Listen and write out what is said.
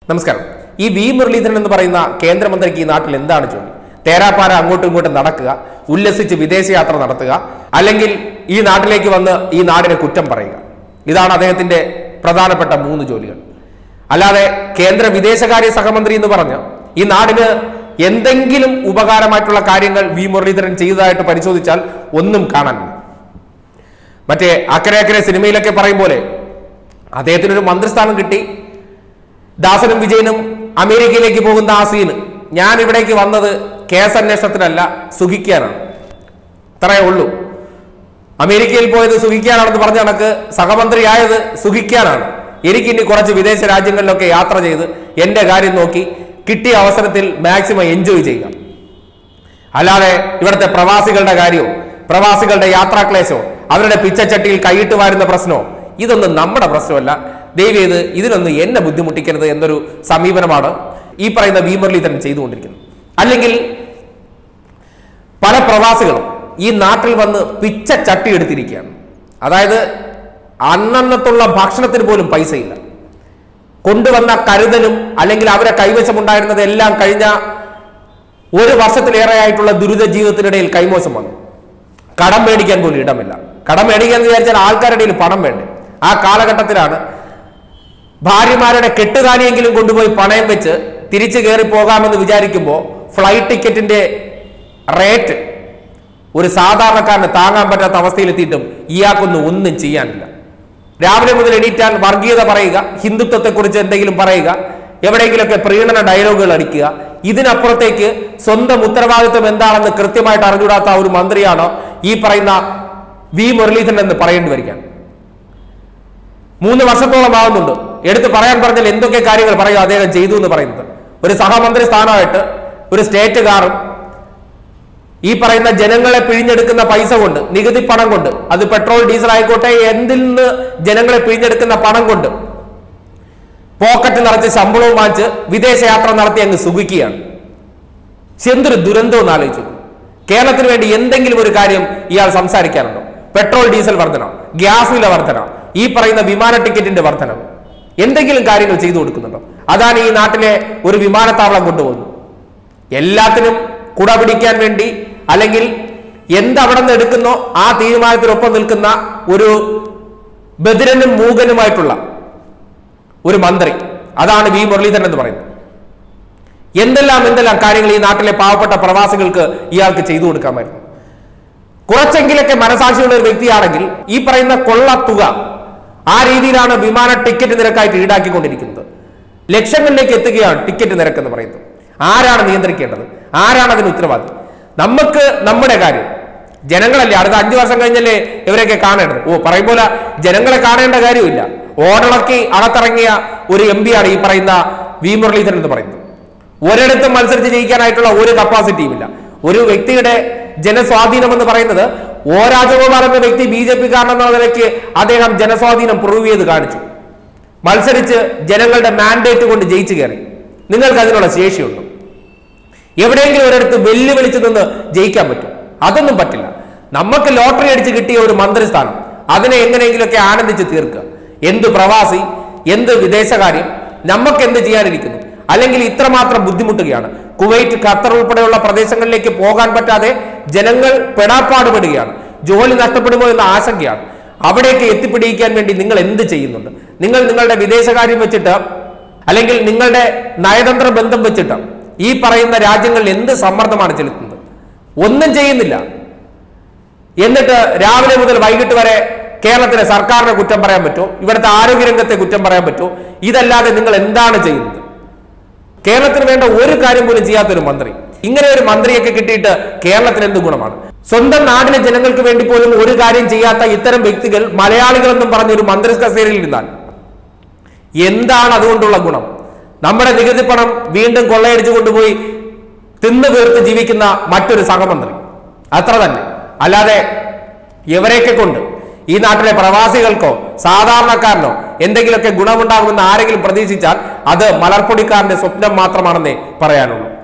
നമസ്കാരം ഈ വി മുരളീധരൻ എന്ന് പറയുന്ന കേന്ദ്രമന്ത്രിക്ക് ഈ നാട്ടിൽ എന്താണ് ജോലി തേരാപ്പാര അങ്ങോട്ടും ഇങ്ങോട്ടും നടക്കുക ഉല്ലസിച്ച് വിദേശയാത്ര നടത്തുക അല്ലെങ്കിൽ ഈ നാട്ടിലേക്ക് വന്ന് ഈ നാടിനെ കുറ്റം പറയുക ഇതാണ് അദ്ദേഹത്തിന്റെ പ്രധാനപ്പെട്ട മൂന്ന് ജോലികൾ അല്ലാതെ കേന്ദ്ര വിദേശകാര്യ സഹമന്ത്രി എന്ന് പറഞ്ഞ് ഈ നാടിന് എന്തെങ്കിലും ഉപകാരമായിട്ടുള്ള കാര്യങ്ങൾ വി മുരളീധരൻ ചെയ്തതായിട്ട് പരിശോധിച്ചാൽ ഒന്നും കാണാനില്ല മറ്റേ അക്കരെ അക്കരെ സിനിമയിലൊക്കെ പറയും പോലെ അദ്ദേഹത്തിനൊരു മന്ത്രിസ്ഥാനം കിട്ടി ദാസനും വിജയനും അമേരിക്കയിലേക്ക് പോകുന്ന ആ സീന് ഞാൻ ഇവിടേക്ക് വന്നത് കേസന്വേഷണത്തിനല്ല സുഖിക്കാനാണ് ഇത്രയേ ഉള്ളൂ അമേരിക്കയിൽ പോയത് സുഖിക്കാനാണെന്ന് പറഞ്ഞ കണക്ക് സഹമന്ത്രിയായത് സുഖിക്കാനാണ് എനിക്കിനി കുറച്ച് വിദേശ രാജ്യങ്ങളിലൊക്കെ യാത്ര ചെയ്ത് എന്റെ കാര്യം നോക്കി കിട്ടിയ അവസരത്തിൽ മാക്സിമം എൻജോയ് ചെയ്യുക അല്ലാതെ ഇവിടുത്തെ പ്രവാസികളുടെ കാര്യമോ പ്രവാസികളുടെ യാത്രാക്ലേശോ അവരുടെ പിച്ചച്ചട്ടിയിൽ കൈയിട്ട് വാരുന്ന പ്രശ്നമോ ഇതൊന്നും നമ്മുടെ പ്രശ്നമല്ല ദയവ് ചെയ്ത് ഇതിനൊന്നും എന്നെ ബുദ്ധിമുട്ടിക്കരുത് എന്നൊരു സമീപനമാണ് ഈ പറയുന്ന വി മുരളീധരൻ ചെയ്തുകൊണ്ടിരിക്കുന്നത് അല്ലെങ്കിൽ പല പ്രവാസികളും ഈ നാട്ടിൽ വന്ന് പിച്ച ചട്ടി എടുത്തിരിക്കുകയാണ് അതായത് അന്നന്നത്തുള്ള ഭക്ഷണത്തിന് പോലും പൈസയില്ല കൊണ്ടുവന്ന കരുതലും അല്ലെങ്കിൽ അവരെ കൈവശമുണ്ടായിരുന്നത് എല്ലാം കഴിഞ്ഞ ഒരു വർഷത്തിലേറെയായിട്ടുള്ള ദുരിത ജീവിതത്തിനിടയിൽ കൈമോശം വന്നു കടം മേടിക്കാൻ പോലും ഇടമില്ല കടം മേടിക്കാൻ എന്ന് വിചാരിച്ചാൽ ആൾക്കാരുടെ ഇടയിൽ പണം വേണ്ടേ ആ കാലഘട്ടത്തിലാണ് ഭാര്യമാരുടെ കെട്ടുകാലിയെങ്കിലും കൊണ്ടുപോയി പണയം വെച്ച് തിരിച്ചു കയറി പോകാമെന്ന് വിചാരിക്കുമ്പോൾ ഫ്ലൈറ്റ് ടിക്കറ്റിന്റെ റേറ്റ് ഒരു സാധാരണക്കാരന് താങ്ങാൻ പറ്റാത്ത അവസ്ഥയിലെത്തിയിട്ടും ഇയാൾക്കൊന്നും ഒന്നും ചെയ്യാനില്ല രാവിലെ മുതൽ എണീറ്റാൽ വർഗീയത പറയുക ഹിന്ദുത്വത്തെക്കുറിച്ച് എന്തെങ്കിലും പറയുക എവിടെയെങ്കിലുമൊക്കെ പ്രീണന ഡയലോഗുകൾ അടിക്കുക ഇതിനപ്പുറത്തേക്ക് സ്വന്തം ഉത്തരവാദിത്വം എന്താണെന്ന് കൃത്യമായിട്ട് അറിഞ്ഞുകൂടാത്ത ഒരു മന്ത്രിയാണ് ഈ പറയുന്ന വി മുരളീധരൻ എന്ന് പറയേണ്ടി വരികയാണ് മൂന്ന് വർഷത്തോളം ആവുന്നുണ്ട് എടുത്ത് പറയാൻ പറഞ്ഞാൽ എന്തൊക്കെ കാര്യങ്ങൾ പറയും അദ്ദേഹം ചെയ്തു എന്ന് പറയുന്നത് ഒരു സഹമന്ത്രി സ്ഥാനമായിട്ട് ഒരു സ്റ്റേറ്റ് കാറും ഈ പറയുന്ന ജനങ്ങളെ പിഴിഞ്ഞെടുക്കുന്ന പൈസ കൊണ്ട് നികുതി പണം കൊണ്ട് അത് പെട്രോൾ ഡീസൽ ആയിക്കോട്ടെ എന്തിൽ നിന്ന് ജനങ്ങളെ പിഴിഞ്ഞെടുക്കുന്ന പണം കൊണ്ട് പോക്കറ്റ് നിറച്ച് ശമ്പളവും വാങ്ങിച്ച് വിദേശയാത്ര നടത്തി അങ്ങ് സുഖിക്കുകയാണ് പക്ഷെ എന്തൊരു ദുരന്തം എന്ന് ആലോചിച്ചു കേരളത്തിന് വേണ്ടി എന്തെങ്കിലും ഒരു കാര്യം ഇയാൾ സംസാരിക്കാറുണ്ടോ പെട്രോൾ ഡീസൽ വർധന ഗ്യാസ് വില വർധന ഈ പറയുന്ന വിമാന ടിക്കറ്റിന്റെ വർധന എന്തെങ്കിലും കാര്യങ്ങൾ ചെയ്തു കൊടുക്കുന്നുണ്ടോ അതാണ് ഈ നാട്ടിലെ ഒരു വിമാനത്താവളം കൊണ്ടുപോകുന്നു എല്ലാത്തിനും കുട പിടിക്കാൻ വേണ്ടി അല്ലെങ്കിൽ എന്തവിടെ നിന്ന് എടുക്കുന്നോ ആ തീരുമാനത്തിനൊപ്പം നിൽക്കുന്ന ഒരു ബദിരനും മൂകനുമായിട്ടുള്ള ഒരു മന്ത്രി അതാണ് വി മുരളീധരൻ എന്ന് പറയുന്നത് എന്തെല്ലാം എന്തെല്ലാം കാര്യങ്ങൾ ഈ നാട്ടിലെ പാവപ്പെട്ട പ്രവാസികൾക്ക് ഇയാൾക്ക് ചെയ്തു കൊടുക്കാമായിരുന്നു കുറച്ചെങ്കിലൊക്കെ മനസാക്ഷിയുള്ള ഒരു വ്യക്തിയാണെങ്കിൽ ഈ പറയുന്ന കൊള്ള തുക ആ രീതിയിലാണ് വിമാന ടിക്കറ്റ് നിരക്കായിട്ട് ഈടാക്കിക്കൊണ്ടിരിക്കുന്നത് ലക്ഷങ്ങളിലേക്ക് എത്തുകയാണ് ടിക്കറ്റ് നിരക്ക് എന്ന് പറയുന്നത് ആരാണ് നിയന്ത്രിക്കേണ്ടത് ആരാണ് അതിന് ഉത്തരവാദി നമുക്ക് നമ്മുടെ കാര്യം ജനങ്ങളല്ലേ അടുത്ത അഞ്ചു വർഷം കഴിഞ്ഞല്ലേ ഇവരെയൊക്കെ കാണേണ്ടത് ഓ പറയും പോലെ ജനങ്ങളെ കാണേണ്ട കാര്യമില്ല ഓടിളക്കി അകത്തിറങ്ങിയ ഒരു എം ആണ് ഈ പറയുന്ന വി മുരളീധരൻ എന്ന് പറയുന്നത് ഒരിടത്തും മത്സരിച്ച് ജയിക്കാനായിട്ടുള്ള ഒരു കപ്പാസിറ്റിയും ഇല്ല ഒരു വ്യക്തിയുടെ ജനസ്വാധീനം എന്ന് പറയുന്നത് ഓ രാജഗോപാൽ എന്ന വ്യക്തി ബി ജെ പി കാരനെന്ന നിലയ്ക്ക് അദ്ദേഹം ജനസ്വാധീനം പ്രൂവ് ചെയ്ത് കാണിച്ചു മത്സരിച്ച് ജനങ്ങളുടെ മാൻഡേറ്റ് കൊണ്ട് ജയിച്ചു കയറി നിങ്ങൾക്ക് അതിനുള്ള ശേഷിയുണ്ട് എവിടെയെങ്കിലും ഒരിടത്ത് വെല്ലുവിളിച്ചു നിന്ന് ജയിക്കാൻ പറ്റും അതൊന്നും പറ്റില്ല നമുക്ക് ലോട്ടറി അടിച്ച് കിട്ടിയ ഒരു മന്ത്രിസ്ഥാനം അതിനെ എങ്ങനെയെങ്കിലുമൊക്കെ ആനന്ദിച്ച് തീർക്കുക എന്ത് പ്രവാസി എന്ത് വിദേശകാര്യം നമുക്ക് എന്ത് ചെയ്യാനിരിക്കുന്നു അല്ലെങ്കിൽ ഇത്രമാത്രം ബുദ്ധിമുട്ടുകയാണ് കുവൈറ്റ് ഖത്തർ ഉൾപ്പെടെയുള്ള പ്രദേശങ്ങളിലേക്ക് പോകാൻ പറ്റാതെ ജനങ്ങൾ പെടാപ്പാടുപെടുകയാണ് ജോലി നഷ്ടപ്പെടുമോ എന്ന ആശങ്കയാണ് അവിടേക്ക് എത്തിപ്പിടിക്കാൻ വേണ്ടി നിങ്ങൾ എന്ത് ചെയ്യുന്നുണ്ട് നിങ്ങൾ നിങ്ങളുടെ വിദേശകാര്യം വെച്ചിട്ട് അല്ലെങ്കിൽ നിങ്ങളുടെ നയതന്ത്ര ബന്ധം വെച്ചിട്ട് ഈ പറയുന്ന രാജ്യങ്ങളിൽ എന്ത് സമ്മർദ്ദമാണ് ചെലുത്തുന്നത് ഒന്നും ചെയ്യുന്നില്ല എന്നിട്ട് രാവിലെ മുതൽ വൈകിട്ട് വരെ കേരളത്തിലെ സർക്കാരിനെ കുറ്റം പറയാൻ പറ്റുമോ ഇവിടുത്തെ ആരോഗ്യരംഗത്തെ കുറ്റം പറയാൻ പറ്റുമോ ഇതല്ലാതെ നിങ്ങൾ എന്താണ് ചെയ്യുന്നത് കേരളത്തിന് വേണ്ട ഒരു കാര്യം പോലും ചെയ്യാത്തൊരു മന്ത്രി ഇങ്ങനെ ഒരു മന്ത്രിയൊക്കെ കിട്ടിയിട്ട് കേരളത്തിന് എന്ത് ഗുണമാണ് സ്വന്തം നാടിലെ ജനങ്ങൾക്ക് വേണ്ടി പോലും ഒരു കാര്യം ചെയ്യാത്ത ഇത്തരം വ്യക്തികൾ മലയാളികളെന്നും പറഞ്ഞ ഒരു മന്ത്രി കസേരയിൽ ഇരുന്നാൽ എന്താണ് അതുകൊണ്ടുള്ള ഗുണം നമ്മുടെ നികുതി പണം വീണ്ടും കൊള്ളയടിച്ചു കൊണ്ടുപോയി തിന്നു വീർത്ത് ജീവിക്കുന്ന മറ്റൊരു സഹമന്ത്രി അത്ര തന്നെ അല്ലാതെ ഇവരെയൊക്കെ കൊണ്ട് ഈ നാട്ടിലെ പ്രവാസികൾക്കോ സാധാരണക്കാരനോ എന്തെങ്കിലുമൊക്കെ ഗുണമുണ്ടാകുമെന്ന് ആരെങ്കിലും പ്രതീക്ഷിച്ചാൽ അത് മലർപ്പൊടിക്കാരന്റെ സ്വപ്നം മാത്രമാണെന്നേ പറയാനുള്ളൂ